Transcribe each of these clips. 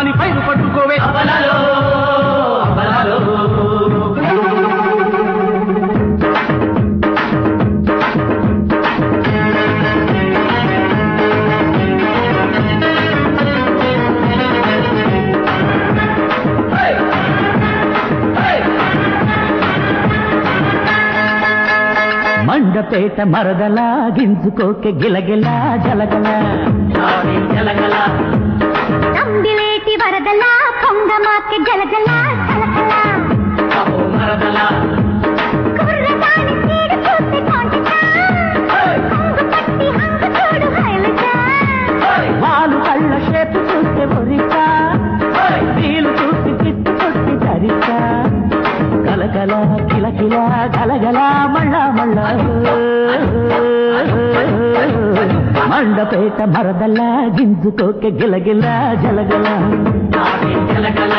దాని పైరు పట్టుకోవే అబలలో అబలలో మండపేట మరదలా గింజుకోకె గిలగిలా జలగల జలగల తంబిలేటి వరదలా పొంగమాకె జలజల కలకల అహో మరదల కుర్రదాని సీడు చూస్తే కొంటెట హంగు పట్టి హంగు చూడు హైలట వాలు కళ్ళ షేపు చూస్తే ఒరిక వీలు చూసి కిట్టు కొట్టి ధరిక కలకల కిలకిల గలగల మళ్ళా మళ్ళా మండపేట మరదల్లా గింజుకోకె గిలగిల జలగల జలగల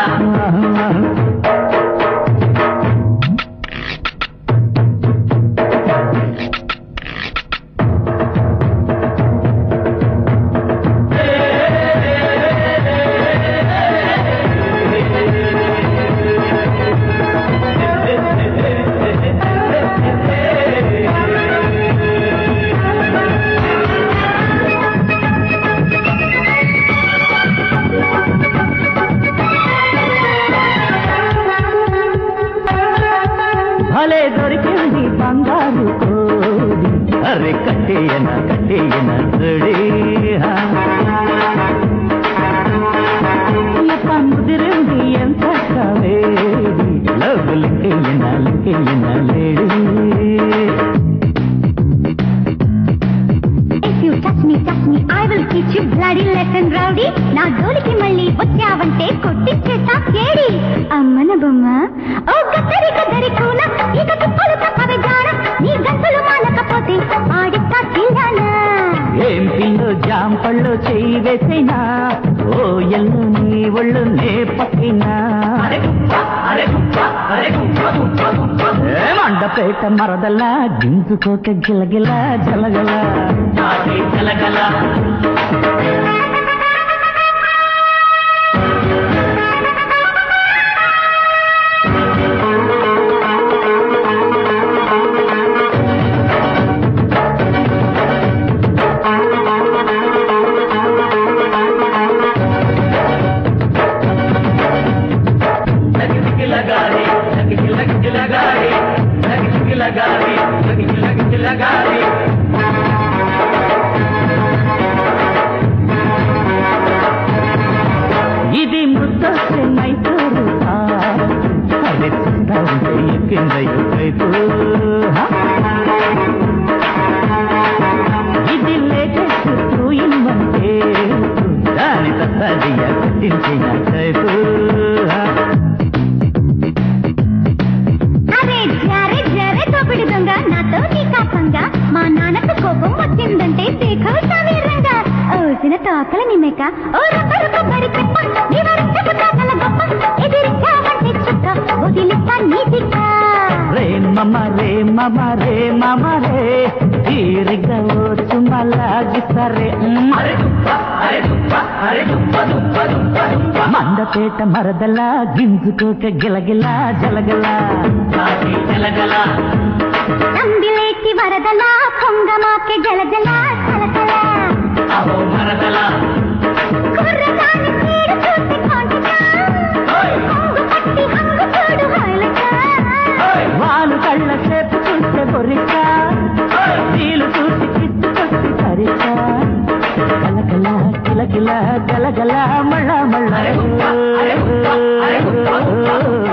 భలే దొరికింది బంగారు కోడి అరే కట్టేయన కట్టేయన సడి ముదిరింది ఎంత వేడి లవ్ లింకెయ్యన లింకెయ్యన lady If you touch me, touch me, I will teach you bloody lesson, rowdy. నా జోలికి మళ్ళీ వచ్చావంటే కొట్టించేస్తా కేడి అమ్మన బొమ్మ ఓ గద్దరి గద్దరి కూన ఇక తుప్పలు తప్పవే జాన నీ గంతులు మానకపోతే ఆడిస్తా చిల్లానా ఏం పిల్లు జాంపళ్ళు చేయి వేసినా ఓ ఎల్లు నీ ఒళ్ళు నే పక్కినా మండపేట మరదలా గింజుకోక గిలగిల జలగల జలగల లగాలి లగి లగాలి లగి లగాలి లగి లగాలి ఇది ముద్దొస్తే మైసూరు అది చూస్తా ఉంటే కింద ఎక్కైపు ఇది లేటెస్ట్ టూ ఇన్ వన్ దాని తప్పదియ కట్టించిన టైపు అరే జరే జరే తోపిడి దొంగ నాతో నీ కాపంగా మా నాన్నకు కోపం వచ్చిందంటే దేఖవు సవీరంగా ఓసిన తోకల నిమ్మక ఓ రబ్బరు కొబ్బరి చెప్ప నీ వరసపు తాతల గొప్ప ఎదిరించావంటే చుక్క వదిలిస్తా నీ దిక్క రే మమ రే మమ రే మమ రే తీరిగా వచ్చు మలాగి సరే అరే దుప్ప అరే దుప్ప అరే దుప్ప దుప్ప దుప్ప దుప్ప మండపేట మరదలా గింజుకోక గిలగిల జలగల జలగల నందిలేటి వరదల పొంగమాకె జలజల కలకల అహో మరదల కుర్రదాని సీడు చూస్తే కొంటెట హంగు పట్టి హంగు చూడు హైలట వాలు కళ్ళ సేపు చూస్తే బొరిక వీలు చూసి కిట్టు కొట్టి సరిక కలకల కిలకిల గలగల మళ్ళా మళ్ళా